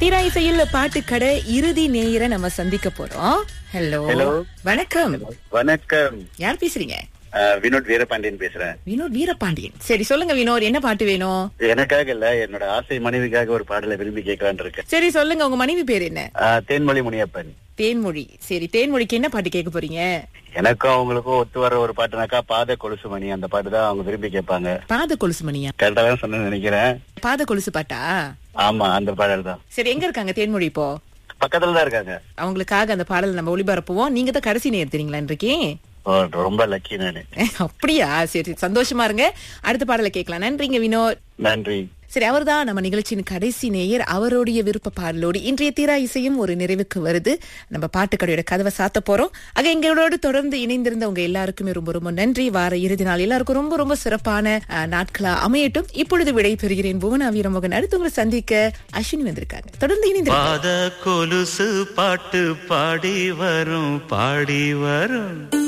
தீரா இசையில் பாட்டு கடை இறுதி நேயரை நம்ம சந்திக்க போறோம் ஹலோ Hello. வணக்கம் வணக்கம் யார் பேசுறீங்க அஹ், வினோத் வீரபாண்டியன் பேசுறேன் வினோத் வீரபாண்டியன் சரி சொல்லுங்க வினோத் என்ன பாட்டு வேணும் எனக்காக இல்ல என்னோட ஆசை மனைவிக்காக ஒரு பாடலை விரும்பி கேட்கலான்னு இருக்கேன் சரி சொல்லுங்க உங்க மனைவி பேர் என்ன அஹ், தேன்மொழி முனியப்பன் தேன்மொழி சரி தேன்மொழிக்கு என்ன பாட்டு கேட்க போறீங்க எனக்கும் அவங்களுக்கும் ஒத்து வர ஒரு பாட்டுனாக்கா பாத கொலுசு மணி அந்த பாட்டு தான் அவங்க விரும்பி கேட்பாங்க பாத கொலுசு மணியா கரெக்டா தான் சொன்னேன்னு நினைக்கிறேன் பாத கொலுசு பாட்டா ஆமா அந்த பாடல் தான் சரி எங்க இருக்காங்க தேன்மொழி இப்போ பக்கத்துல தான் இருக்காங்க அவங்களுக்காக அந்த பாடல் நம்ம ஒளிபரப்புவோம் நீங்க தான் கடைசி நேரம் தெரியுங்களா இன்றைக்கு ஓ, ரொம்ப லக்கி நானு அப்படியா சரி சந்தோஷமா இருங்க அடுத்த பாடலை கேட்கலாம் நன்றிங்க வினோத் நன்றி சரி அவர்தான் நம்ம நிகழ்ச்சியின் கடைசி நேயர் அவருடைய விருப்ப பாடலோடு இன்றைய தீரா இசையும் ஒரு நிறைவுக்கு வருது நம்ம பாட்டுக்கடையோட கதவை சாத்த போறோம் ஆக எங்களோடு தொடர்ந்து இணைந்திருந்த உங்க எல்லாருக்குமே ரொம்ப ரொம்ப நன்றி வார இறுதி நாள் எல்லாருக்கும் ரொம்ப ரொம்ப சிறப்பான அஹ், நாட்களா அமையட்டும் இப்பொழுது விடை பெறுகிறேன் புவனா வீரமோகன் அடுத்து உங்களை சந்திக்க அஸ்வினி வந்திருக்காங்க தொடர்ந்து இணைந்திருக்காங்க பாத கொலுசு பாட்டு பாடி வரும் பாடி வரும்